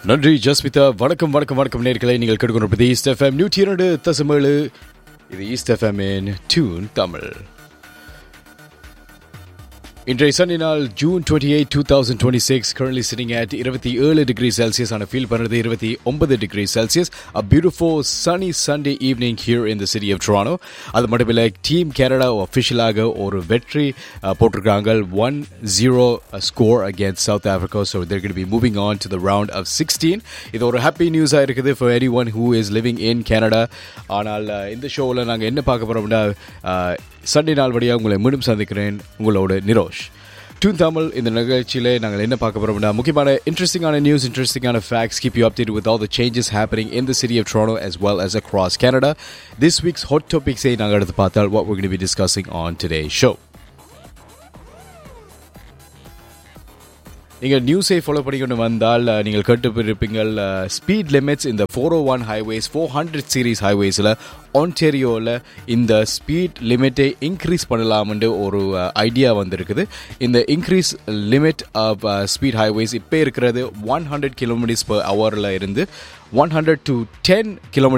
நன்றி ஜஸ்மிதா வணக்கம் வணக்கம் வணக்கம் நேர்களை நீங்கள் கேட்டுக்கொண்டிருப்பது ஈஸ்ட் எஃப்எம் நூற்றி இரண்டு தசமேழு இது east FM in tune Tamil இன்றைய சனி நாள் June twenty eight two thousand twenty six currently sitting at இருபத்தி ஏழு டிகிரி செல்சியஸ் ஆன ஃபீல் பண்ணுறது இருபத்தி ஒன்பது டிகிரி செல்சியஸ் அ பியூட்டிஃபுல் சனி Sunday evening here in the city of Toronto அது மட்டும் இல்லை டீம் கேனடா ஒஃபிஷியலாக ஒரு வெற்றி அஹ், போட்டிருக்காங்க one zero score against South Africa so there get be moving on to the round of sixteen இது ஒரு ஹாப்பி நியூஸாக இருக்குது for every one who is living in Canada ஆனால் அஹ், இந்த ஷோவில் நாங்கள் என்ன பார்க்க போகிறோம்னா சண்டே நாள் வழியாக உங்களை மீண்டும் சந்திக்கிறேன் உங்களோட நிரோஷ் டூன் தமிழ் இந்த நிகழ்ச்சியிலே நாங்கள் என்ன பார்க்க போறோம்னா முக்கியமான இன்ட்ரெஸ்டிங்கான நியூஸ் இன்ட்ரெஸ்டிங்கான facts keep you update with all the changes happening in the city of Toronto as well as across Canada. This week's hot topics-ஐ நாங்கள் எடுத்து பார்த்தால் what we're going to be discussing on today's show. நீங்கள் நியூஸை follow பண்ணிக்கொண்டு வந்தால் அஹ், நீங்கள் கேட்டுப்பிருப்பீங்கள் ஸ்பீட் லிமிட்ஸ் இந்த four O one highways four hundred series ஹைவேஸில் ஆன்டேரியோவில் இந்த ஸ்பீட் லிமிட்டை இன்க்ரீஸ் பண்ணலாம்னு ஒரு ஐடியா வந்திருக்குது இந்த increase limit of speed highways இப்போ இருக்கிறது ஒன் ஹண்ட்ரட் கிலோமீட்டர்ஸ் பர் ஹவரில் இருந்து one hundred to ten kilometre